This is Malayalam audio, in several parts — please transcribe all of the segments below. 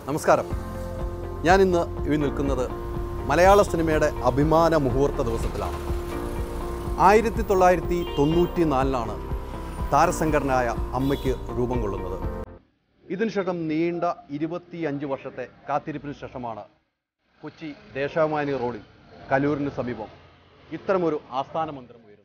നമസ്കാരം ഞാൻ ഇന്ന് ഈ നിൽക്കുന്നത് മലയാള സിനിമയുടെ അഭിമാന മുഹൂർത്ത ദിവസത്തിലാണ് ആയിരത്തി തൊള്ളായിരത്തി തൊണ്ണൂറ്റി നാലിലാണ് താരസംഘടനയായ അമ്മയ്ക്ക് രൂപം കൊള്ളുന്നത് ഇതിനുശേഷം നീണ്ട ഇരുപത്തിയഞ്ച് വർഷത്തെ കാത്തിരിപ്പിന് ശേഷമാണ് കൊച്ചി ദേശാഭിമാനി റോഡിൽ കലൂരിന് സമീപം ഇത്തരമൊരു ആസ്ഥാന മന്ദിരം ഉയരുന്നത്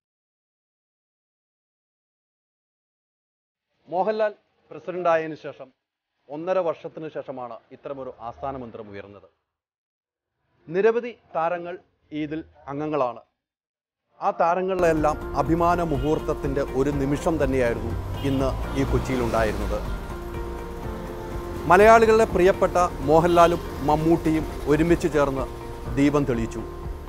മോഹൻലാൽ പ്രസിഡന്റായതിനു ശേഷം ഒന്നര വർഷത്തിന് ശേഷമാണ് ഇത്തരമൊരു ആസ്ഥാന മന്ദിരം ഉയർന്നത് നിരവധി താരങ്ങൾ ഇതിൽ അംഗങ്ങളാണ് ആ താരങ്ങളിലെല്ലാം അഭിമാന മുഹൂർത്തത്തിൻ്റെ ഒരു നിമിഷം തന്നെയായിരുന്നു ഇന്ന് ഈ കൊച്ചിയിലുണ്ടായിരുന്നത് മലയാളികളുടെ പ്രിയപ്പെട്ട മോഹൻലാലും മമ്മൂട്ടിയും ഒരുമിച്ച് ചേർന്ന് ദീപം തെളിയിച്ചു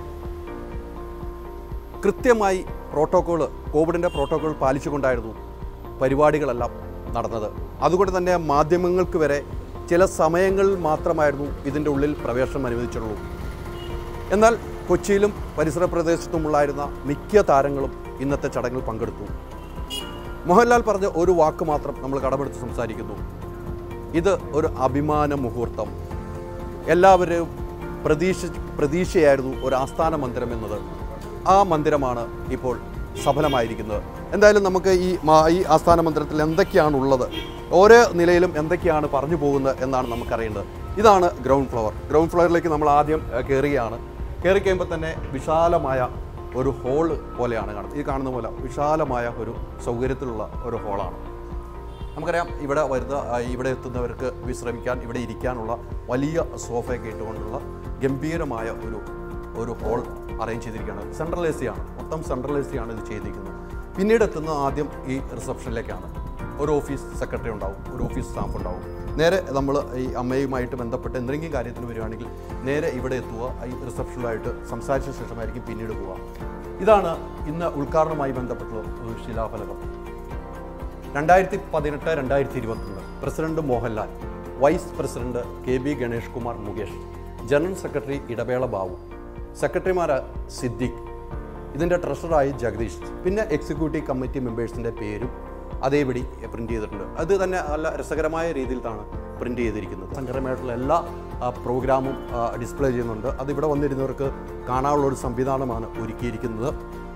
കൃത്യമായി പ്രോട്ടോക്കോൾ കോവിഡിൻ്റെ പ്രോട്ടോക്കോൾ പാലിച്ചുകൊണ്ടായിരുന്നു പരിപാടികളെല്ലാം നടന്നത് അതുകൊണ്ട് തന്നെ മാധ്യമങ്ങൾക്ക് വരെ ചില സമയങ്ങളിൽ മാത്രമായിരുന്നു ഇതിൻ്റെ ഉള്ളിൽ പ്രവേശനം അനുവദിച്ചുള്ളൂ എന്നാൽ കൊച്ചിയിലും പരിസര പ്രദേശത്തുമുള്ളായിരുന്ന മിക്ക താരങ്ങളും ഇന്നത്തെ ചടങ്ങിൽ പങ്കെടുത്തു മോഹൻലാൽ പറഞ്ഞ ഒരു വാക്ക് മാത്രം നമ്മൾ കടമെടുത്ത് സംസാരിക്കുന്നു ഇത് ഒരു അഭിമാന മുഹൂർത്തം എല്ലാവരും പ്രതീക്ഷ പ്രതീക്ഷയായിരുന്നു ഒരു ആസ്ഥാന മന്ദിരം എന്നത് ആ മന്ദിരമാണ് ഇപ്പോൾ സഫലമായിരിക്കുന്നത് എന്തായാലും നമുക്ക് ഈ മാ- ഈ ആസ്ഥാന മന്ദിരത്തിൽ എന്തൊക്കെയാണ് ഉള്ളത് ഓരോ നിലയിലും എന്തൊക്കെയാണ് പറഞ്ഞു പോകുന്നത് എന്നാണ് നമുക്കറിയേണ്ടത് ഇതാണ് ഗ്രൗണ്ട് ഫ്ലോർ ഗ്രൗണ്ട് ഫ്ലോറിലേക്ക് നമ്മൾ ആദ്യം ഏഹ്, കയറുകയാണ് കയറി കഴിയുമ്പോൾ തന്നെ വിശാലമായ ഒരു ഹോള് പോലെയാണ് കാണുന്നത് ഈ കാണുന്ന പോലെ വിശാലമായ ഒരു സൗകര്യത്തിലുള്ള ഒരു ഹോളാണ് നമുക്കറിയാം ഇവിടെ വരുന്ന ആ, ഇവിടെ എത്തുന്നവർക്ക് വിശ്രമിക്കാൻ ഇവിടെ ഇരിക്കാനുള്ള വലിയ സോഫയൊക്കെ ഇട്ടുകൊണ്ടുള്ള ഗംഭീരമായ ഒരു ഒരു ഹോൾ അറേഞ്ച് ചെയ്തിരിക്കുകയാണ് സെൻട്രൽ എ സി ആണ് മൊത്തം സെൻട്രൽ എ സി ആണ് ഇത് ചെയ്തിരിക്കുന്നത് പിന്നീട് എത്തുന്ന ആദ്യം ഈ റിസപ്ഷനിലേക്കാണ് ഒരു ഓഫീസ് സെക്രട്ടറി ഉണ്ടാവും ഒരു ഓഫീസ് സ്റ്റാഫ് ഉണ്ടാവും നേരെ നമ്മൾ ഈ അമ്മയുമായിട്ട് ബന്ധപ്പെട്ട് എന്തെങ്കിലും കാര്യത്തിന് വരികയാണെങ്കിൽ നേരെ ഇവിടെ എത്തുക ഈ റിസപ്ഷനിലായിട്ട് സംസാരിച്ച ശേഷമായിരിക്കും പിന്നീട് പോവുക ഇതാണ് ഇന്ന് ഉദ്ഘാടനവുമായി ബന്ധപ്പെട്ടുള്ള ഒരു ശിലാഫലകം രണ്ടായിരത്തി പതിനെട്ട് രണ്ടായിരത്തി ഇരുപത്തൊന്ന് president Mohanlal vice president K B Ganesh Kumar Mukesh general secretary Idavela Babu സെക്രട്ടറിമാർ സിദ്ദിഖ് ഇതിൻ്റെ ട്രഷറായി ജഗദീഷ് പിന്നെ എക്സിക്യൂട്ടീവ് കമ്മിറ്റി മെമ്പേഴ്സിൻ്റെ പേരും അതേപടി പ്രിൻ്റ് ചെയ്തിട്ടുണ്ട് അത് തന്നെ നല്ല രസകരമായ രീതിയിലാണ് പ്രിൻ്റ് ചെയ്തിരിക്കുന്നത് സംഘടനമായിട്ടുള്ള എല്ലാ ആ, പ്രോഗ്രാമും ആ, ഡിസ്പ്ലേ ചെയ്യുന്നുണ്ട് അത് ഇവിടെ വന്നിരുന്നവർക്ക് കാണാനുള്ള ഒരു സംവിധാനമാണ് ഒരുക്കിയിരിക്കുന്നത്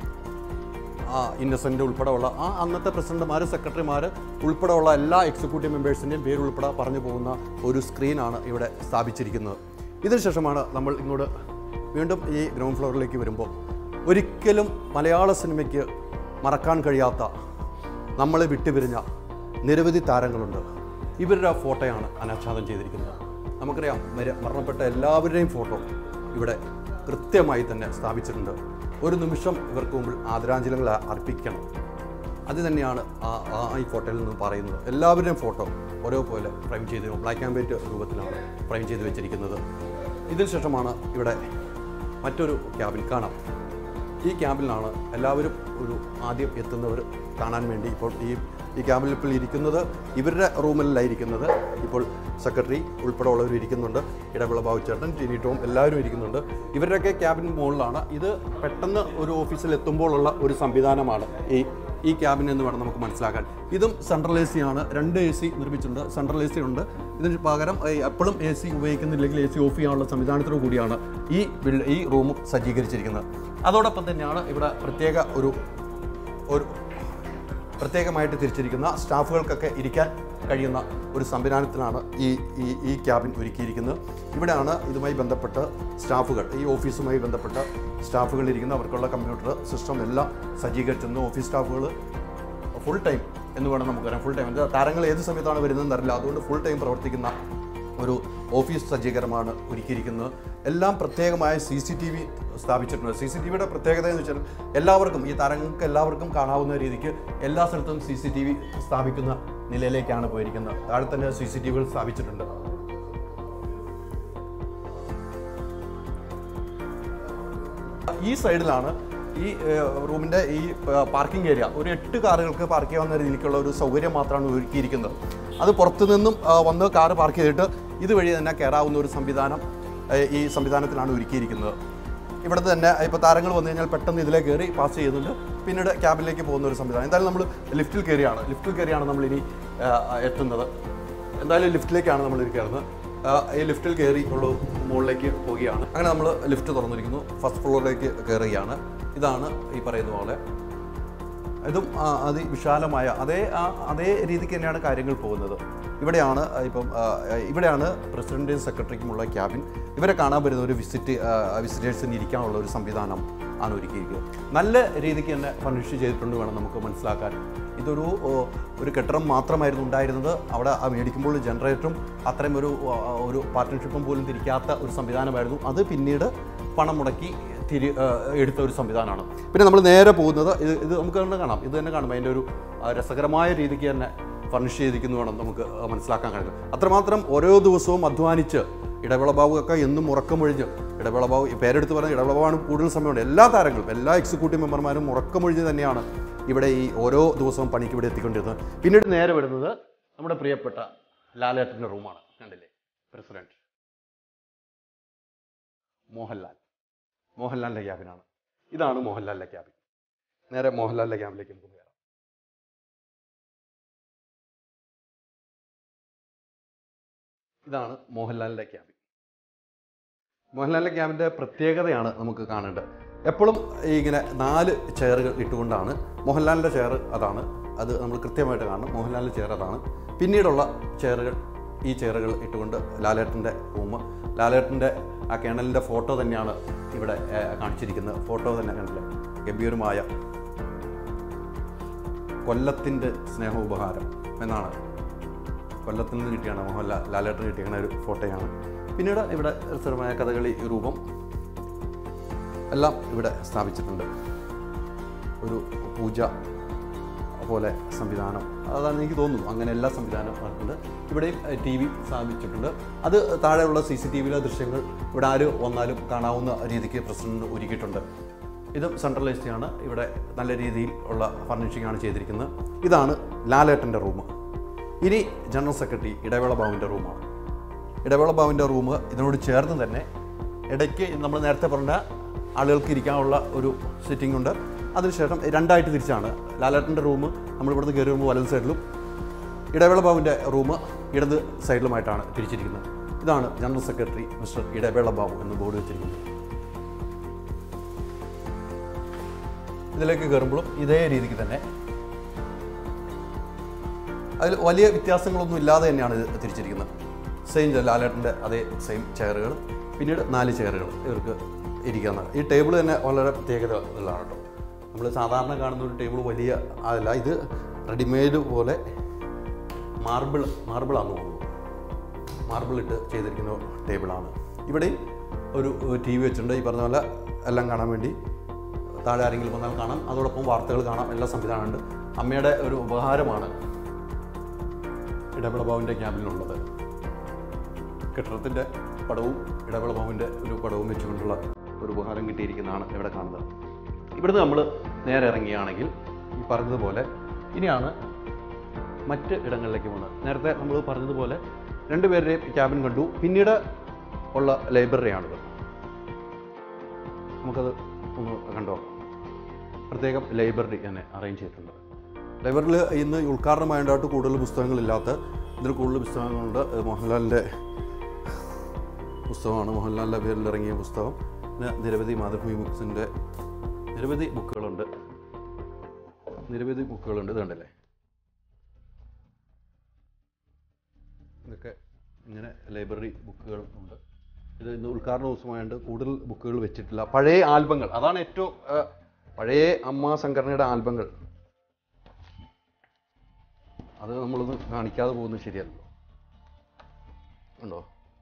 ആ ഇന്നസെൻ്റ് ഉൾപ്പെടെയുള്ള ആ അന്നത്തെ പ്രസിഡന്റുമാർ സെക്രട്ടറിമാർ ഉൾപ്പെടെയുള്ള എല്ലാ എക്സിക്യൂട്ടീവ് മെമ്പേഴ്സിൻ്റെയും പേര് ഉൾപ്പെടെ പറഞ്ഞു പോകുന്ന ഒരു സ്ക്രീനാണ് ഇവിടെ സ്ഥാപിച്ചിരിക്കുന്നത് ഇതിനുശേഷമാണ് നമ്മൾ ഇങ്ങോട്ട് വീണ്ടും ഈ ഗ്രൗണ്ട് ഫ്ലോറിലേക്ക് വരുമ്പോൾ ഒരിക്കലും മലയാള സിനിമയ്ക്ക് മറക്കാൻ കഴിയാത്ത നമ്മളെ വിട്ടുപിരിഞ്ഞ നിരവധി താരങ്ങളുണ്ട് ഇവരുടെ ഫോട്ടോയാണ് അനാച്ഛാദനം ചെയ്തിരിക്കുന്നത് നമുക്കറിയാം മര- മരണപ്പെട്ട എല്ലാവരുടെയും ഫോട്ടോ ഇവിടെ കൃത്യമായി തന്നെ സ്ഥാപിച്ചിട്ടുണ്ട് ഒരു നിമിഷം ഇവർക്ക് മുമ്പിൽ ആദരാഞ്ജലികൾ അർപ്പിക്കണം അത് തന്നെയാണ് ആ ആ ഈ ഫോട്ടോയിൽ നിന്ന് പറയുന്നത് എല്ലാവരുടെയും ഫോട്ടോ ഒരേപോലെ ഫ്രെയിം ചെയ്ത് ബ്ലാക്ക് ആൻഡ് വൈറ്റ് രൂപത്തിലാണ് ഫ്രെയിം ചെയ്ത് വെച്ചിരിക്കുന്നത് ഇതിന് ശേഷമാണ് ഇവിടെ മറ്റൊരു ക്യാബിൻ കാണാം ഈ ക്യാബിലാണ് എല്ലാവരും ഒരു ആദ്യം എത്തുന്നവർ കാണാൻ വേണ്ടി ഇപ്പോൾ ഈ ഈ ക്യാബിൽ ഇപ്പോൾ ഇരിക്കുന്നത് ഇവരുടെ റൂമിലായിരിക്കുന്നത് ഇപ്പോൾ സെക്രട്ടറി ഉൾപ്പെടെ ഉള്ളവർ ഇരിക്കുന്നുണ്ട് ഇടവിള ബാബുച്ചേട്ടൻ ടിനി ടോം എല്ലാവരും ഇരിക്കുന്നുണ്ട് ഇവരുടെയൊക്കെ ക്യാബിൻ മുകളിലാണ് ഇത് പെട്ടെന്ന് ഒരു ഓഫീസിൽ എത്തുമ്പോഴുള്ള ഒരു സംവിധാനമാണ് ഈ ഈ ക്യാബിൻ എന്ന് വേണം നമുക്ക് മനസ്സിലാക്കാൻ ഇതും സെൻട്രൽ എ സി ആണ് രണ്ട് എ സി നിർമ്മിച്ചിട്ടുണ്ട് സെൻട്രൽ എ സി ഉണ്ട് ഇതിന് പകരം എപ്പോഴും എ സി ഉപയോഗിക്കുന്നില്ലെങ്കിൽ എ സി ഓഫ് ചെയ്യാനുള്ള സംവിധാനത്തോടു കൂടിയാണ് ഈ ബിൽഡ് ഈ റൂമും സജ്ജീകരിച്ചിരിക്കുന്നത് അതോടൊപ്പം തന്നെയാണ് ഇവിടെ പ്രത്യേക ഒരു ഒരു പ്രത്യേകമായിട്ട് തിരിച്ചിരിക്കുന്ന സ്റ്റാഫുകൾക്കൊക്കെ ഇരിക്കാൻ കഴിയുന്ന ഒരു സംവിധാനത്തിലാണ് ഈ ഈ ഈ ക്യാബിൻ ഒരുക്കിയിരിക്കുന്നത് ഇവിടെയാണ് ഇതുമായി ബന്ധപ്പെട്ട് സ്റ്റാഫുകൾ ഈ ഓഫീസുമായി ബന്ധപ്പെട്ട സ്റ്റാഫുകൾ ഇരിക്കുന്ന അവർക്കുള്ള കമ്പ്യൂട്ടർ സിസ്റ്റം എല്ലാം സജ്ജീകരിച്ചിരുന്നു ഓഫീസ് സ്റ്റാഫുകൾ ഫുൾ ടൈം എന്ന് വേണം നമുക്ക് പറയാം ഫുൾ ടൈം എന്താ താരങ്ങൾ ഏത് സമയത്താണ് വരുന്നതെന്ന് അറിയില്ല അതുകൊണ്ട് ഫുൾ ടൈം പ്രവർത്തിക്കുന്ന ഒരു ഓഫീസ് സജ്ജീകരണമാണ് ഒരുക്കിയിരിക്കുന്നത് എല്ലാം പ്രത്യേകമായ സി സി ടി വി സ്ഥാപിച്ചിട്ടുണ്ട് സി സി ടി വിയുടെ പ്രത്യേകത എന്ന് വെച്ചാൽ എല്ലാവർക്കും ഈ താരങ്ങൾക്ക് എല്ലാവർക്കും കാണാവുന്ന രീതിക്ക് എല്ലാ സ്ഥലത്തും സി സി ടി വി സ്ഥാപിക്കുന്ന നിലയിലേക്കാണ് പോയിരിക്കുന്നത് താഴെ തന്നെ സി സി ടി വികൾ സ്ഥാപിച്ചിട്ടുണ്ട് ഈ സൈഡിലാണ് ഈ ഏഹ്, റൂമിൻ്റെ ഈ പാർക്കിംഗ് ഏരിയ ഒരു എട്ട് കാറുകൾക്ക് പാർക്ക് ചെയ്യാവുന്ന രീതിക്കുള്ള ഒരു സൗകര്യം മാത്രമാണ് ഒരുക്കിയിരിക്കുന്നത് അത് പുറത്തു നിന്നും ആ, വന്ന് കാറ് പാർക്ക് ചെയ്തിട്ട് ഇതുവഴി തന്നെ കയറാവുന്ന ഒരു സംവിധാനം ഏഹ്, ഈ സംവിധാനത്തിലാണ് ഒരുക്കിയിരിക്കുന്നത് ഇവിടെ തന്നെ ഇപ്പോൾ താരങ്ങൾ വന്നു കഴിഞ്ഞാൽ പെട്ടെന്ന് ഇതിലേക്ക് കയറി പാസ് ചെയ്യുന്നുണ്ട് പിന്നീട് ക്യാബിലേക്ക് പോകുന്ന ഒരു സംവിധാനം എന്തായാലും നമ്മൾ ലിഫ്റ്റിൽ കയറിയാണ് ലിഫ്റ്റിൽ കയറിയാണ് നമ്മൾ ഇനി ആ, എത്തുന്നത് എന്തായാലും ലിഫ്റ്റിലേക്കാണ് നമ്മൾ കയറുന്നത് ആ, ഈ ലിഫ്റ്റിൽ കയറി ഉള്ള മുകളിലേക്ക് പോവുകയാണ് അങ്ങനെ നമ്മൾ ലിഫ്റ്റ് തുറന്നിരിക്കുന്നു ഫസ്റ്റ് ഫ്ലോറിലേക്ക് കയറുകയാണ് ഇതാണ് ഈ പറയുന്ന പോലെ ഇതും ആ, അതിവിശാലമായ അതേ ആ, അതേ രീതിക്ക് തന്നെയാണ് കാര്യങ്ങൾ പോകുന്നത് ഇവിടെയാണ് ആ, ഇപ്പം ആ, ഇവിടെയാണ് പ്രസിഡന്റിനും സെക്രട്ടറിക്കുമുള്ള ക്യാബിൻ ഇവരെ കാണാൻ വരുന്ന ഒരു വിസിറ്റ് വിസിറ്റേഴ്സിന് ഇരിക്കാനുള്ള ഒരു സംവിധാനം ആണ് ഒരുക്കിയിരിക്കുന്നത് നല്ല രീതിക്ക് തന്നെ ഫർണിഷ് ചെയ്തിട്ടുണ്ട് വേണം നമുക്ക് മനസ്സിലാക്കാൻ ഇതൊരു ഓ, ഒരു കെട്ടിടം മാത്രമായിരുന്നു ഉണ്ടായിരുന്നത് അവിടെ ആ മേടിക്കുമ്പോൾ ജനറേറ്ററും അത്രയും ഒരു ആ, ഒരു പാർട്ട്ണർഷിപ്പും പോലും തിരിക്കാത്ത ഒരു സംവിധാനമായിരുന്നു അത് പിന്നീട് പണം മുടക്കി തിരി ആ, എടുത്ത ഒരു സംവിധാനമാണ് പിന്നെ നമ്മൾ നേരെ പോകുന്നത് ഇത് ഇത് നമുക്ക് തന്നെ കാണാം ഇത് തന്നെ കാണും അതിൻ്റെ ഒരു ആ, രസകരമായ രീതിക്ക് തന്നെ ഫർണിഷ് ചെയ്തിരിക്കുന്നു വേണം നമുക്ക് ആ, മനസ്സിലാക്കാൻ കഴിയും അത്രമാത്രം ഓരോ ദിവസവും അധ്വാനിച്ച് ഇടവേള ബാബു ഒക്കെ എന്നും ഉറക്കമൊഴിഞ്ഞ് ഇടവേള ബാബു ഈ പേരെടുത്ത് പറഞ്ഞ ഇടവേള ബാബുവാണ് കൂടുതൽ സമയമുണ്ട് എല്ലാ താരങ്ങളും എല്ലാ എക്സിക്യൂട്ടീവ് മെമ്പർമാരും ഉറക്കമൊഴിഞ്ഞ് തന്നെയാണ് ഇവിടെ ഈ ഓരോ ദിവസവും പണിക്ക് ഇവിടെ എത്തിക്കൊണ്ടിരുന്നത് പിന്നീട് നേരെ വരുന്നത് നമ്മുടെ പ്രിയപ്പെട്ട ലാലേട്ടൻ്റെ റൂമാണ് കണ്ടില്ലേ പ്രസിഡന്റ് മോഹൻലാൽ മോഹൻലാലിൻ്റെ ക്യാബിനാണ് ഇതാണ് മോഹൻലാലിൻ്റെ ക്യാബിൻ നേരെ മോഹൻലാലിൻ്റെ ക്യാബിലേക്ക് നമുക്ക് കയറാം ഇതാണ് മോഹൻലാലിൻ്റെ ക്യാബിൻ മോഹൻലാലിൻ്റെ ക്യാബിൻ്റെ പ്രത്യേകതയാണ് നമുക്ക് കാണേണ്ടത് എപ്പോഴും ഇങ്ങനെ നാല് ചെയറുകൾ ഇട്ടുകൊണ്ടാണ് മോഹൻലാലിൻ്റെ ചെയർ അതാണ് അത് നമ്മൾ കൃത്യമായിട്ട് കാണണം മോഹൻലാലിൻ്റെ ചെയർ അതാണ് പിന്നീടുള്ള ചെയറുകൾ ഈ ചെയറുകൾ ഇട്ടുകൊണ്ട് ലാലേട്ടൻ്റെ റൂം ലാലേട്ടൻ്റെ ആ കേണലിൻ്റെ ഫോട്ടോ തന്നെയാണ് ഇവിടെ ഏർ, കാണിച്ചിരിക്കുന്നത് ഫോട്ടോ തന്നെ കണ്ടില്ലേ ഗംഭീരമായ കൊല്ലത്തിൻ്റെ സ്നേഹോപഹാരം എന്നാണ് കൊല്ലത്തിൽ നിന്ന് കിട്ടിയാണ് മോഹൻലാൽ ലാലേട്ടന് കിട്ടിയ ഒരു ഫോട്ടോയാണ് പിന്നീട് ഇവിടെ രസകരമായ കഥകളി രൂപം എല്ലാം ഇവിടെ സ്ഥാപിച്ചിട്ടുണ്ട് ഒരു പൂജ പോലെ സംവിധാനം അതാണ് എനിക്ക് തോന്നുന്നു അങ്ങനെ എല്ലാ സംവിധാനവും നടക്കുന്നുണ്ട് ഇവിടെയും ടി വി സ്ഥാപിച്ചിട്ടുണ്ട് അത് താഴെയുള്ള സി സി ടി വിയിലെ ദൃശ്യങ്ങൾ ഇവിടെ ആര് വന്നാലും കാണാവുന്ന രീതിക്ക് പ്രസിഡന്റ് ഒരുക്കിയിട്ടുണ്ട് ഇതും സെൻട്രലൈസ്ഡ് ആണ് ഇവിടെ നല്ല രീതിയിൽ ഉള്ള ഫർണിഷിംഗ് ആണ് ചെയ്തിരിക്കുന്നത് ഇതാണ് ലാലേട്ടൻ്റെ റൂം ഇനി ജനറൽ സെക്രട്ടറി ഇടവേള ബാബുവിൻ്റെ റൂമാണ് ഇടവേള ബാബുവിൻ്റെ റൂം ഇതിനോട് ചേർന്ന് തന്നെ ഇടയ്ക്ക് നമ്മൾ നേരത്തെ പറഞ്ഞ ആളുകൾക്ക് ഇരിക്കാനുള്ള ഒരു സിറ്റിംഗ് ഉണ്ട് അതിനുശേഷം രണ്ടായിട്ട് തിരിച്ചാണ് ലാലേട്ടൻ്റെ റൂം നമ്മളിവിടുന്ന് കയറി വരുമ്പോൾ വലത് സൈഡിലും ഇടവേള ബാബുവിൻ്റെ റൂം ഇടത് സൈഡിലുമായിട്ടാണ് തിരിച്ചിരിക്കുന്നത് ഇതാണ് ജനറൽ സെക്രട്ടറി മിസ്റ്റർ ഇടവേള ബാബു എന്ന് ബോർഡ് വെച്ചിരിക്കുന്നത് ഇതിലേക്ക് കയറുമ്പോഴും ഇതേ രീതിക്ക് തന്നെ അതിൽ വലിയ വ്യത്യാസങ്ങളൊന്നും ഇല്ലാതെ തന്നെയാണ് ഇത് തിരിച്ചിരിക്കുന്നത് സെയിം ലാലേട്ടൻ്റെ അതേ സെയിം ചെയറുകൾ പിന്നീട് നാല് ചെയറുകൾ ഇവർക്ക് ഇരിക്കാവുന്നതാണ് ഈ ടേബിൾ തന്നെ വളരെ പ്രത്യേകത ഉള്ളതാണ് കേട്ടോ നമ്മൾ സാധാരണ കാണുന്ന ഒരു ടേബിൾ വലിയ അതല്ല ഇത് റെഡിമെയ്ഡ് പോലെ മാർബിൾ മാർബിളാണെന്ന് തോന്നുന്നു മാർബിൾ ഇട്ട് ചെയ്തിരിക്കുന്ന ടേബിളാണ് ഇവിടെ ഒരു ടി വി വെച്ചിട്ടുണ്ട് ഈ പറഞ്ഞ പോലെ എല്ലാം കാണാൻ വേണ്ടി താഴെ ആരെങ്കിലും വന്നാൽ കാണാം അതോടൊപ്പം വാർത്തകൾ കാണാം എല്ലാ സംവിധാനമുണ്ട് അമ്മയുടെ ഒരു ഉപഹാരമാണ് ഇടവിളബാബുവിൻ്റെ ക്യാബിനുള്ളത് കെട്ടിടത്തിൻ്റെ പടവും ഇടവിളബാബുവിൻ്റെ ഒരു പടവും വെച്ചുകൊണ്ടുള്ള ഒരു ഉപഹാരം കിട്ടിയിരിക്കുന്നതാണ് ഇവിടെ കാണുന്നത് ഇവിടുന്ന് നമ്മൾ നേരെ ഇറങ്ങുകയാണെങ്കിൽ ഈ പറഞ്ഞതുപോലെ ഇനിയാണ് മറ്റ് ഇടങ്ങളിലേക്ക് പോകുന്നത് നേരത്തെ നമ്മൾ പറഞ്ഞതുപോലെ രണ്ടുപേരുടെയും ക്യാബിൻ കണ്ടു പിന്നീട് ഉള്ള ലൈബ്രറിയാണിത് നമുക്കത് ഒന്ന് കണ്ടോ പ്രത്യേകം ലൈബ്രറി തന്നെ അറേഞ്ച് ചെയ്തിട്ടുണ്ട് ലൈബ്രറിയിൽ ഇന്ന് ഈ ഉദ്ഘാടനമായതായിട്ട് കൂടുതൽ പുസ്തകങ്ങളില്ലാത്ത ഇതിൽ കൂടുതൽ പുസ്തകങ്ങളുണ്ട് ഇത് മോഹൻലാലിൻ്റെ പുസ്തകമാണ് മോഹൻലാലിൻ്റെ പേരിൽ ഇറങ്ങിയ പുസ്തകം പിന്നെ നിരവധി മാതൃഭൂമി ബുക്സിൻ്റെ നിരവധി ബുക്കുകളുണ്ട് നിരവധി ബുക്കുകളുണ്ട് ഇത് കണ്ടല്ലേ ഇതൊക്കെ ഇങ്ങനെ ലൈബ്രറി ബുക്കുകൾ ഉണ്ട് ഇത് ഇന്ന് ഉദ്ഘാടന ദിവസമായതുകൊണ്ട് കൂടുതൽ ബുക്കുകൾ വെച്ചിട്ടില്ല പഴയ ആൽബങ്ങൾ അതാണ് ഏറ്റവും ആ, പഴയ അമ്മ സംഘടനയുടെ ആൽബങ്ങൾ അത് നമ്മളൊന്ന് കാണിക്കാതെ പോകുന്നത് ശരിയല്ലല്ലോ ഉണ്ടോ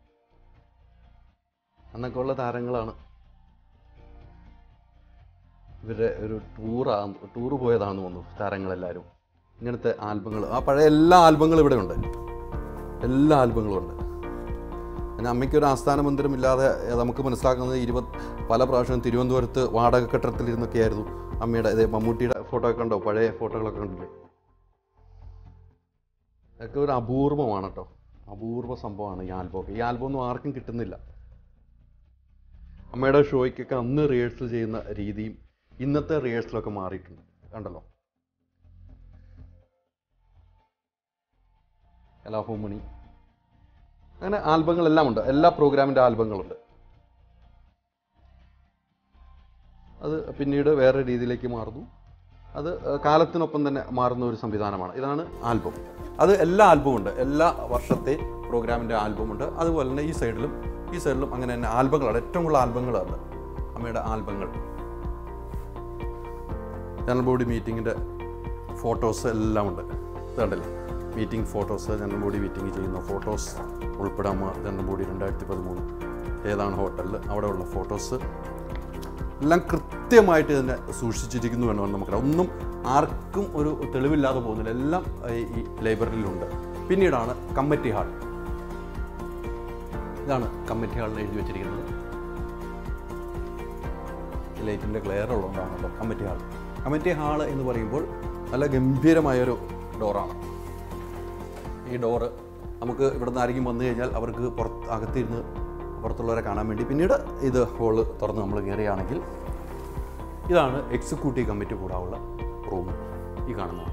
അന്നൊക്കെ ഉള്ള താരങ്ങളാണ് ഇവരുടെ ഒരു ടൂറാണ് ടൂറ് പോയതാണെന്ന് തോന്നുന്നു താരങ്ങളെല്ലാവരും ഇങ്ങനത്തെ ആൽബങ്ങൾ ആ പഴയ എല്ലാ ആൽബങ്ങളും ഇവിടെ ഉണ്ട് എല്ലാ ആൽബങ്ങളും ഉണ്ട് പിന്നെ അമ്മയ്ക്ക് ഒരു ആസ്ഥാന മന്ദിരം ഇല്ലാതെ ഏ, നമുക്ക് മനസ്സിലാക്കുന്നത് ഇരുപത് പല പ്രാവശ്യം തിരുവനന്തപുരത്ത് വാടക കെട്ടിടത്തിലിരുന്നൊക്കെ ആയിരുന്നു അമ്മയുടെ ഇതേ മമ്മൂട്ടിയുടെ ഫോട്ടോ ഒക്കെ ഉണ്ടോ പഴയ ഫോട്ടോകളൊക്കെ കണ്ടില്ലേ അതൊക്കെ ഒരു അപൂർവമാണ് കേട്ടോ അപൂർവ സംഭവമാണ് ഈ ആൽബം ഈ ആൽബം ഒന്നും ആർക്കും കിട്ടുന്നില്ല അമ്മയുടെ ഷോയ്ക്കൊക്കെ അന്ന് റിഹേഴ്സൽ ചെയ്യുന്ന രീതിയും ഇന്നത്തെ റിഹേഴ്സലൊക്കെ മാറിയിട്ടുണ്ട് കണ്ടല്ലോ കലാഭവൻ മണി അങ്ങനെ ആൽബങ്ങളെല്ലാം ഉണ്ട് എല്ലാ പ്രോഗ്രാമിൻ്റെ ആൽബങ്ങളുണ്ട് അത് പിന്നീട് വേറെ രീതിയിലേക്ക് മാറുന്നു അത് ഏഹ്, കാലത്തിനൊപ്പം തന്നെ മാറുന്ന ഒരു സംവിധാനമാണ് ഇതാണ് ആൽബം അത് എല്ലാ ആൽബവും ഉണ്ട് എല്ലാ വർഷത്തെ പ്രോഗ്രാമിൻ്റെ ആൽബമുണ്ട് അതുപോലെ തന്നെ ഈ സൈഡിലും ഈ സൈഡിലും അങ്ങനെ തന്നെ ആൽബങ്ങളാണ് ഏറ്റവും കൂടുതൽ ആൽബങ്ങളുണ്ട് അമ്മയുടെ ആൽബങ്ങൾ ജനറൽ ബോഡി മീറ്റിങ്ങിൻ്റെ ഫോട്ടോസ് എല്ലാം ഉണ്ട് ഇത് കണ്ടില്ലേ meeting photos general body meeting ചെയ്യുന്ന ഫോട്ടോസ് ഉൾപ്പെടെ അമ്മ ജനറൽ ബോഡി രണ്ടായിരത്തി പതിമൂന്ന് ഏതാണ് ഹോട്ടലിൽ അവിടെയുള്ള ഫോട്ടോസ് എല്ലാം കൃത്യമായിട്ട് തന്നെ സൂക്ഷിച്ചിരിക്കുന്നു എന്ന് നമുക്ക് ഒന്നും ആർക്കും ഒരു തെളിവില്ലാതെ പോകുന്നില്ല എല്ലാം ഈ- ഈ ലൈബ്രറിയിലുണ്ട് പിന്നീടാണ് കമ്മിറ്റി ഹാൾ ഇതാണ് കമ്മിറ്റി ഹാളിൽ എഴുതി വെച്ചിരിക്കുന്നത് ലൈറ്റിൻ്റെ ക്ലെയർ ഉള്ളതുകൊണ്ടാണല്ലോ കമ്മിറ്റി ഹാൾ കമ്മിറ്റി ഹാൾ എന്ന് പറയുമ്പോൾ നല്ല ഗംഭീരമായൊരു ഡോറാണ് ഈ ഡോറ് നമുക്ക് ഇവിടെ നിന്ന് ആരെങ്കിലും വന്നു കഴിഞ്ഞാൽ അവർക്ക് പുറത്ത് അകത്തിരുന്ന് പുറത്തുള്ളവരെ കാണാൻ വേണ്ടി പിന്നീട് ഇത് ഹോള് തുറന്ന് നമ്മൾ കയറുകയാണെങ്കിൽ ഇതാണ് എക്സിക്യൂട്ടീവ് കമ്മിറ്റി കൂടാനുള്ള റൂം ഈ കാണുന്നതാണ്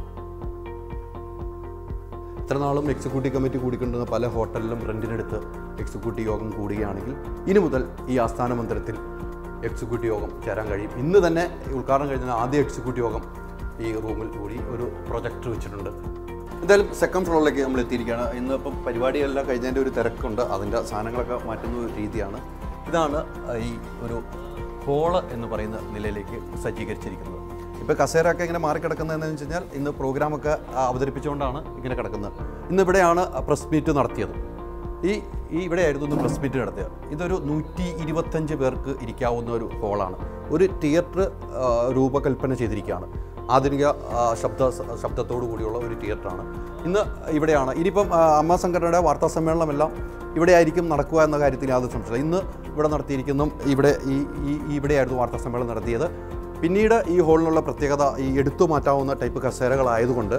ഇത്ര നാളും എക്സിക്യൂട്ടീവ് കമ്മിറ്റി കൂടിക്കൊണ്ടിരുന്ന പല ഹോട്ടലിലും റെൻറ്റിനെടുത്ത് എക്സിക്യൂട്ടീവ് യോഗം കൂടുകയാണെങ്കിൽ ഇനി മുതൽ ഈ ആസ്ഥാന മന്ദിരത്തിൽ എക്സിക്യൂട്ടീവ് യോഗം ചേരാൻ കഴിയും ഇന്ന് തന്നെ ഈ ഉദ്ഘാടനം കഴിഞ്ഞ ആദ്യ എക്സിക്യൂട്ടീവ് യോഗം ഈ റൂമിൽ കൂടി ഒരു പ്രൊജക്ടർ വെച്ചിട്ടുണ്ട് എന്തായാലും സെക്കൻഡ് ഫ്ലോറിലേക്ക് നമ്മൾ എത്തിയിരിക്കുകയാണ് ഇന്ന് ഇപ്പം പരിപാടിയെല്ലാം കഴിഞ്ഞതിൻ്റെ ഒരു തിരക്കുണ്ട് അതിൻ്റെ സാധനങ്ങളൊക്കെ മാറ്റുന്ന ഒരു രീതിയാണ് ഇതാണ് ഈ ഒരു ഹോള് എന്ന് പറയുന്ന നിലയിലേക്ക് സജ്ജീകരിച്ചിരിക്കുന്നത് ഇപ്പോൾ കസേരയൊക്കെ ഇങ്ങനെ മാറിക്കിടക്കുന്നതെന്ന് വെച്ച് കഴിഞ്ഞാൽ ഇന്ന് പ്രോഗ്രാമൊക്കെ ആ, അവതരിപ്പിച്ചുകൊണ്ടാണ് ഇങ്ങനെ കിടക്കുന്നത് ഇന്ന് ഇവിടെയാണ് പ്രസ് മീറ്റ് നടത്തിയത് ഈ ഈ ഇവിടെയായിരുന്നു ഇന്ന് പ്രസ് മീറ്റ് നടത്തിയത് ഇതൊരു നൂറ്റി ഇരുപത്തഞ്ച് പേർക്ക് ഇരിക്കാവുന്ന ഒരു ഹോളാണ് ഒരു തിയേറ്റർ രൂപകൽപ്പന ചെയ്തിരിക്കുകയാണ് ആധുനിക ആ, ശബ്ദ ശബ്ദത്തോടു കൂടിയുള്ള ഒരു തിയേറ്ററാണ് ഇന്ന് ഇവിടെയാണ് ഇനിയിപ്പം ആ, അമ്മ സംഘടനയുടെ വാർത്താ സമ്മേളനമെല്ലാം ഇവിടെ ആയിരിക്കും നടക്കുക എന്ന കാര്യത്തിൽ യാതൊരു സംശയം ഇന്ന് ഇവിടെ നടത്തിയിരിക്കുന്ന ഇവിടെ ഈ ഈ ഈ ഇവിടെയായിരുന്നു വാർത്താ സമ്മേളനം നടത്തിയത് പിന്നീട് ഈ ഹോളിനുള്ള പ്രത്യേകത ഈ എടുത്തു മാറ്റാവുന്ന ടൈപ്പ് കസേരകളായതുകൊണ്ട്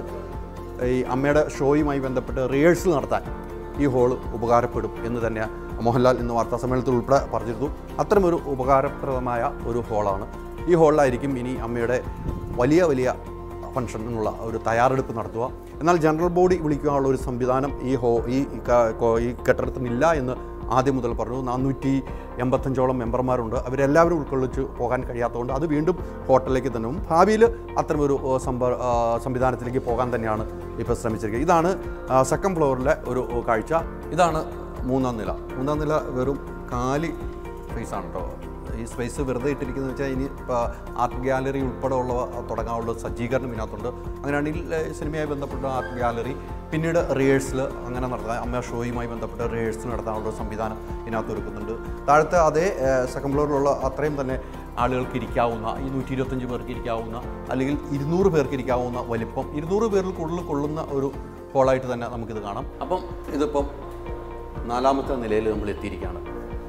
ഈ അമ്മയുടെ ഷോയുമായി ബന്ധപ്പെട്ട് റിഹേഴ്സൽ നടത്താൻ ഈ ഹോൾ ഉപകാരപ്പെടും എന്ന് തന്നെ മോഹൻലാൽ ഇന്ന് വാർത്താ സമ്മേളനത്തിൽ ഉൾപ്പെടെ പറഞ്ഞിരുന്നു അത്തരമൊരു ഉപകാരപ്രദമായ ഒരു ഹോളാണ് ഈ ഹോളിലായിരിക്കും ഇനി അമ്മയുടെ വലിയ വലിയ ഫംഗ്ഷനുള്ള ഒരു തയ്യാറെടുപ്പ് നടത്തുക എന്നാൽ ജനറൽ ബോഡി വിളിക്കാനുള്ള ഒരു സംവിധാനം ഈ ഹോ ഈ ക- കോ- ഈ കെട്ടിടത്തിനില്ല എന്ന് ആദ്യം മുതൽ പറഞ്ഞു നാനൂറ്റി എൺപത്തഞ്ചോളം മെമ്പർമാരുണ്ട് അവരെല്ലാവരും ഉൾക്കൊള്ളിച്ച് പോകാൻ കഴിയാത്തതുകൊണ്ട് അത് വീണ്ടും ഹോട്ടലിലേക്ക് തന്നെ പോകും. ഭാവിയിൽ അത്തരമൊരു ഏ, സംഭ ആ, സംവിധാനത്തിലേക്ക് പോകാൻ തന്നെയാണ് ഇപ്പോൾ ശ്രമിച്ചിരിക്കുന്നത് ഇതാണ് സെക്കൻഡ് ഫ്ലോറിലെ ഒരു കാഴ്ച ഇതാണ് മൂന്നാം നില മൂന്നാം നില വെറും കാലി സ്പേസാണ് കേട്ടോ ഈ സ്പേസ് വെറുതെ ഇട്ടിരിക്കുന്നത് വെച്ചാൽ ഇനി ഇപ്പോൾ ആർട്ട് ഗാലറി ഉൾപ്പെടെ ഉള്ളവ തുടങ്ങാനുള്ള സജ്ജീകരണം ഇതിനകത്തുണ്ട് അങ്ങനെയാണെങ്കിൽ ഏ, സിനിമയുമായി ബന്ധപ്പെട്ട ആർട്ട് ഗാലറി പിന്നീട് റിഹേഴ്സൽ അങ്ങനെ നടത്താൻ അമ്മ ഷോയുമായി ബന്ധപ്പെട്ട റിഹേഴ്സൽ നടത്താനുള്ള ഒരു സംവിധാനം ഇതിനകത്ത് ഒരുക്കുന്നുണ്ട് താഴത്തെ അതേ സെക്കൻഡ് ഫ്ലോറിലുള്ള അത്രയും തന്നെ ആളുകൾക്ക് ഇരിക്കാവുന്ന ഈ നൂറ്റി ഇരുപത്തഞ്ച് പേർക്ക് ഇരിക്കാവുന്ന അല്ലെങ്കിൽ ഇരുന്നൂറ് പേർക്ക് ഇരിക്കാവുന്ന വലിപ്പം ഇരുന്നൂറ് പേരിൽ കൂടുതൽ കൊള്ളുന്ന ഒരു ഹോളായിട്ട് തന്നെ നമുക്കിത് കാണാം അപ്പം ഇതിപ്പം നാലാമത്തെ നിലയിൽ നമ്മൾ എത്തിയിരിക്കുകയാണ്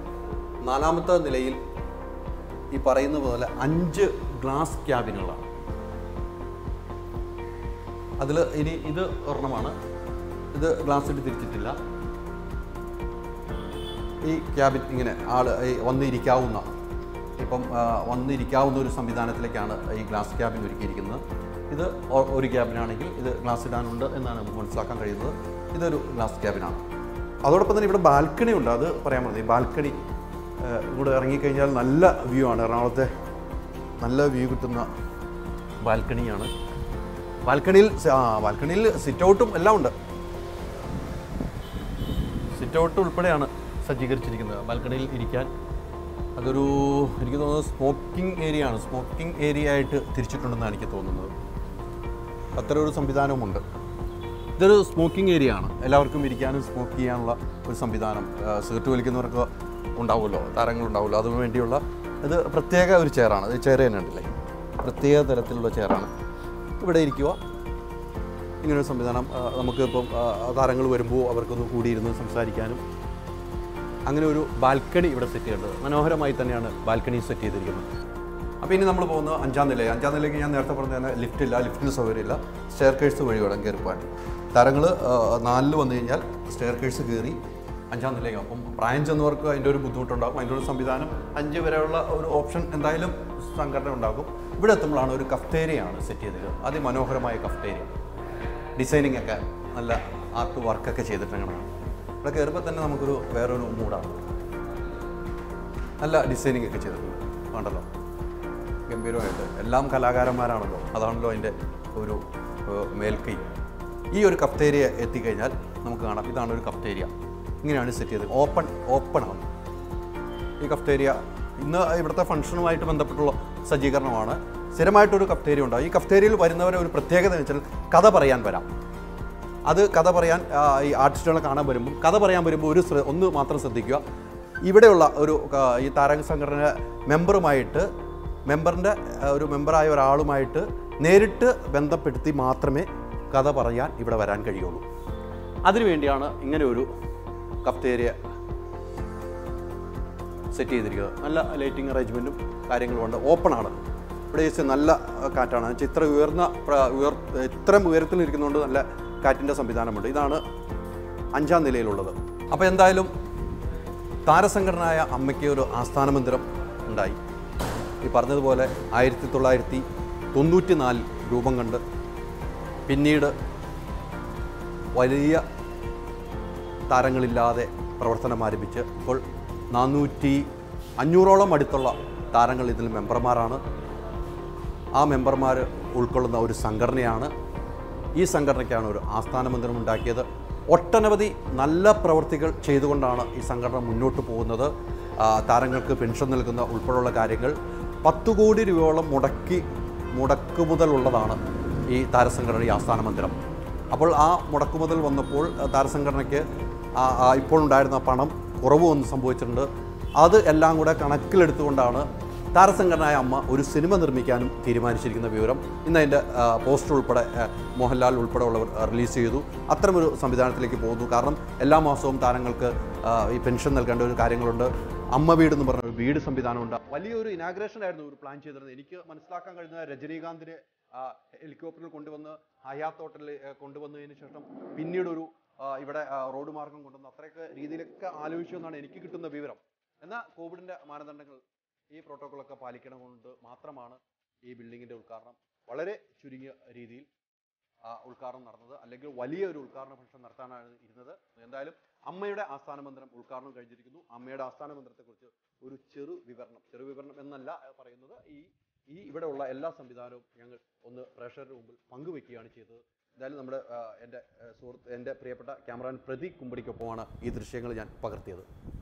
നാലാമത്തെ നിലയിൽ ഈ പറയുന്ന പോലെ അഞ്ച് ഗ്ലാസ് ക്യാബിനുകളാണ് അതിൽ ഇനി ഇത് ഒരെണ്ണമാണ് ഇത് ഗ്ലാസ് ഇട്ട് തിരിച്ചിട്ടില്ല ഈ ക്യാബിൻ ഇങ്ങനെ ആൾ വന്നിരിക്കാവുന്ന ഇപ്പം ആ, വന്നിരിക്കാവുന്ന ഒരു സംവിധാനത്തിലേക്കാണ് ഈ ഗ്ലാസ് ക്യാബിൻ ഒരുക്കിയിരിക്കുന്നത് ഇത് ഒ- ഒരു ക്യാബിനാണെങ്കിൽ ഇത് ഗ്ലാസ് ഇടാനുണ്ട് എന്നാണ് നമുക്ക് മനസ്സിലാക്കാൻ കഴിയുന്നത് ഇതൊരു ഗ്ലാസ് ക്യാബിനാണ് അതോടൊപ്പം തന്നെ ഇവിടെ ബാൽക്കണി ഉണ്ട് അത് പറയാൻ മതി ബാൽക്കണി ഇവിടെ ഇറങ്ങിക്കഴിഞ്ഞാൽ നല്ല വ്യൂ ആണ് എറണാകുളത്തെ നല്ല വ്യൂ കിട്ടുന്ന ബാൽക്കണിയാണ് ബാൽക്കണിയിൽ സ- ആ ബാൽക്കണിയിൽ സിറ്റ് ഔട്ടും എല്ലാം ഉണ്ട് സിറ്റ് ഔട്ട് ഉൾപ്പെടെയാണ് സജ്ജീകരിച്ചിരിക്കുന്നത് ബാൽക്കണിയിൽ ഇരിക്കാൻ അതൊരു എനിക്ക് തോന്നുന്നത് സ്മോക്കിംഗ് ഏരിയ ആണ് സ്മോക്കിംഗ് ഏരിയ ആയിട്ട് തിരിച്ചിട്ടുണ്ടെന്നാണ് എനിക്ക് തോന്നുന്നത് അത്തരം ഒരു സംവിധാനവുമുണ്ട് ഇതൊരു സ്മോക്കിംഗ് ഏരിയ ആണ് എല്ലാവർക്കും ഇരിക്കാനും സ്മോക്ക് ചെയ്യാനുള്ള ഒരു സംവിധാനം ആ, സിഗരറ്റ് വലിക്കുന്നവർക്ക് ഉണ്ടാവുമല്ലോ താരങ്ങളുണ്ടാവുമല്ലോ അതിനു വേണ്ടിയുള്ള ഇത് പ്രത്യേക ഒരു ചെയറാണ് ഇത് ചെയർ തന്നെ ഉണ്ടല്ലേ പ്രത്യേക തരത്തിലുള്ള ചെയറാണ് ഇവിടെ ഇരിക്കുക ഇങ്ങനൊരു സംവിധാനം ആ, നമുക്ക് ഇപ്പം താരങ്ങൾ വരുമ്പോൾ അവർക്കൊന്ന് കൂടിയിരുന്ന് സംസാരിക്കാനും അങ്ങനെ ഒരു ബാൽക്കണി ഇവിടെ സെറ്റ് ചെയ്യേണ്ടത് മനോഹരമായി തന്നെയാണ് ബാൽക്കണി സെറ്റ് ചെയ്തിരിക്കുന്നത് അപ്പോൾ ഇനി നമ്മൾ പോകുന്നത് അഞ്ചാം നില അഞ്ചാം നിലയ്ക്ക് ഞാൻ നേരത്തെ പറഞ്ഞ തന്നെ ലിഫ്റ്റ് ഇല്ല ലിഫ്റ്റിന് സൗകര്യമില്ല സ്റ്റെയർ കേഴ്സ് വഴി വേണം കയറി പോകാൻ താരങ്ങൾ നാലിൽ വന്നു കഴിഞ്ഞാൽ സ്റ്റെയർ കേഴ്സ് കയറി അഞ്ചാം നിലയ്ക്ക് അപ്പം പ്രായം ചെന്നവർക്ക് അതിൻ്റെ ഒരു ബുദ്ധിമുട്ടുണ്ടാകും അതിൻ്റെ ഒരു സംവിധാനം അഞ്ച് വരെയുള്ള ഒരു ഓപ്ഷൻ എന്തായാലും സംഘടന ഉണ്ടാകും ഇവിടെ എത്തുമ്പോഴാണ് ഒരു കഫ്റ്റേരിയയാണ് സെറ്റ് ചെയ്തത് അതിമനോഹരമായ കഫ്റ്റേരിയ ഡിസൈനിങ് ഒക്കെ നല്ല ആർട്ട് വർക്കൊക്കെ ചെയ്തിട്ടാണ് ഇവിടെ കയറുമ്പോൾ തന്നെ നമുക്കൊരു വേറൊരു മൂടാണ് നല്ല ഡിസൈനിങ് ഒക്കെ ചെയ്തിട്ടുണ്ട് വേണ്ടല്ലോ ഗംഭീരമായിട്ട് എല്ലാം കലാകാരന്മാരാണല്ലോ അതാണല്ലോ അതിൻ്റെ ഒരു ഏഹ്, മേൽക്കൈ ഈ ഒരു കഫ്തേരിയ എത്തിക്കഴിഞ്ഞാൽ നമുക്ക് കാണാം ഇതാണ് ഒരു കഫ്തേരിയ ഇങ്ങനെയാണ് സെറ്റ് ചെയ്തത് ഓപ്പൺ ഓപ്പൺ ആണ് ഈ കഫ്തേരിയ ഇന്ന് ഇവിടുത്തെ ഫംഗ്ഷനുമായിട്ട് ബന്ധപ്പെട്ടുള്ള സജ്ജീകരണമാണ് സ്ഥിരമായിട്ടൊരു കഫ്തേരിയ ഉണ്ടാവും ഈ കഫ്തേരിയയിൽ വരുന്നവരെ ഒരു പ്രത്യേകത എന്ന് വെച്ചാൽ കഥ പറയാൻ വരാം അത് കഥ പറയാൻ ആ, ഈ ആർട്ടിസ്റ്റുകളെ കാണാൻ വരുമ്പോൾ കഥ പറയാൻ വരുമ്പോൾ ഒരു ശ്ര- ഒന്ന് മാത്രം ശ്രദ്ധിക്കുക ഇവിടെയുള്ള ഒരു ആ, ഈ താരക സംഘടന മെമ്പറുമായിട്ട് മെമ്പറിൻ്റെ ഒരു മെമ്പറായ ഒരാളുമായിട്ട് നേരിട്ട് ബന്ധപ്പെടുത്തി മാത്രമേ കഥ പറയാൻ ഇവിടെ വരാൻ കഴിയുള്ളൂ അതിനുവേണ്ടിയാണ് ഇങ്ങനെ ഒരു കഫ്തേരിയ സെറ്റ് ചെയ്തിരിക്കുന്നത് നല്ല ലൈറ്റിംഗ് അറേഞ്ച്മെൻറ്റും കാര്യങ്ങളും ഉണ്ട് ഓപ്പൺ ആണ് ഇവിടെ ജസ്റ്റ് നല്ല അഹ്, കാറ്റാണ് എന്നുവെച്ചാൽ ഇത്ര ഉയർന്ന പ്ര- ഉയർ ഇത്രയും ഉയരത്തിൽ ഇരിക്കുന്നതുകൊണ്ട് നല്ല കാറ്റിൻ്റെ സംവിധാനമുണ്ട് ഇതാണ് അഞ്ചാം നിലയിലുള്ളത് അപ്പോൾ എന്തായാലും താരസംഘടനായ അമ്മയ്ക്ക് ഒരു ആസ്ഥാന മന്ദിരം ഉണ്ടായി ഈ പറഞ്ഞതുപോലെ ആയിരത്തി തൊള്ളായിരത്തി തൊണ്ണൂറ്റി നാലിൽ രൂപം കണ്ട് പിന്നീട് വലിയ താരങ്ങളില്ലാതെ പ്രവർത്തനം ആരംഭിച്ച് ഇപ്പോൾ നാനൂറ്റി അഞ്ഞൂറോളം അടുത്തുള്ള താരങ്ങൾ ഇതിൽ മെമ്പർമാരാണ് ആ മെമ്പർമാർ ഉൾക്കൊള്ളുന്ന ഒരു സംഘടനയാണ് ഈ സംഘടനയ്ക്കാണ് ഒരു ആസ്ഥാന മന്ദിരം ഉണ്ടാക്കിയത് ഒട്ടനവധി നല്ല പ്രവൃത്തികൾ ചെയ്തുകൊണ്ടാണ് ഈ സംഘടന മുന്നോട്ട് പോകുന്നത് ആ, താരങ്ങൾക്ക് പെൻഷൻ നൽകുന്ന ഉൾപ്പെടെയുള്ള കാര്യങ്ങൾ പത്ത് കോടി രൂപയോളം മുടക്കി മുടക്കുമുതലുള്ളതാണ് ഈ താരസംഘടന ഈ ആസ്ഥാന മന്ദിരം അപ്പോൾ ആ മുടക്കുമുതൽ വന്നപ്പോൾ ആ, താരസംഘടനയ്ക്ക് ആ, ആ, ഇപ്പോൾ ഉണ്ടായിരുന്ന പണം കുറവ് വന്ന് സംഭവിച്ചിട്ടുണ്ട് അത് എല്ലാം കൂടെ കണക്കിലെടുത്തുകൊണ്ടാണ് താരസംഘടനായ അമ്മ ഒരു സിനിമ നിർമ്മിക്കാനും തീരുമാനിച്ചിരിക്കുന്ന വിവരം ഇന്ന് അതിൻ്റെ പോസ്റ്റർ ഉൾപ്പെടെ ആ, മോഹൻലാൽ ഉൾപ്പെടെ ഉള്ളവർ ആ, റിലീസ് ചെയ്തു അത്തരമൊരു സംവിധാനത്തിലേക്ക് പോകുന്നു കാരണം എല്ലാ മാസവും താരങ്ങൾക്ക് ആ, ഈ പെൻഷൻ നൽകേണ്ട ഒരു കാര്യങ്ങളുണ്ട് അമ്മ വീട് എന്ന് പറഞ്ഞ ഒരു വീട് സംവിധാനമുണ്ട് വലിയൊരു ഇനാഗ്രേഷൻ ആയിരുന്നു ഒരു പ്ലാൻ ചെയ്തിരുന്നത് എനിക്ക് മനസ്സിലാക്കാൻ കഴിയുന്ന രജനീകാന്തിനെ ആ, ഹെലികോപ്റ്ററിൽ കൊണ്ടുവന്ന് ഹയാത്ത് ഹോട്ടലിൽ ആ, കൊണ്ടുവന്നതിന് ശേഷം പിന്നീട് ഒരു ആ, ഇവിടെ ആ, റോഡ് മാർഗം കൊണ്ടുവന്ന് അത്രയൊക്കെ രീതിയിലൊക്കെ ആലോചിച്ചു എന്നാണ് എനിക്ക് കിട്ടുന്ന വിവരം എന്നാൽ കോവിഡിൻ്റെ മാനദണ്ഡങ്ങൾ ഈ പ്രോട്ടോക്കോളൊക്കെ പാലിക്കണമുണ്ട് മാത്രമാണ് ഈ ബിൽഡിങ്ങിൻ്റെ ഉദ്ഘാടനം വളരെ ചുരുങ്ങിയ രീതിയിൽ ആ, ഉദ്ഘാടനം നടന്നത് അല്ലെങ്കിൽ വലിയ ഒരു ഉദ്ഘാടന ഫംഗ്ഷൻ നടത്താനാണ് ഇരുന്നത് എന്തായാലും അമ്മയുടെ ആസ്ഥാന മന്ദിരം ഉദ്ഘാടനം കഴിഞ്ഞിരിക്കുന്നു അമ്മയുടെ ആസ്ഥാന മന്ദിരത്തെക്കുറിച്ച് ഒരു ചെറു വിവരണം ചെറു വിവരണം എന്നല്ല ആ, പറയുന്നത് ഈ ഈ ഇവിടെയുള്ള എല്ലാ സംവിധാനവും ഞങ്ങൾ ഒന്ന് പ്രേക്ഷകരുടെ മുമ്പിൽ പങ്കുവെക്കുകയാണ് ചെയ്തത് എന്തായാലും നമ്മുടെ ആ, എൻ്റെ ആ, സുഹൃത്ത് എൻ്റെ പ്രിയപ്പെട്ട ക്യാമറാൻ പ്രതീക് കുമ്പടിക്കൊപ്പമാണ് ഈ ദൃശ്യങ്ങൾ ഞാൻ പകർത്തിയത്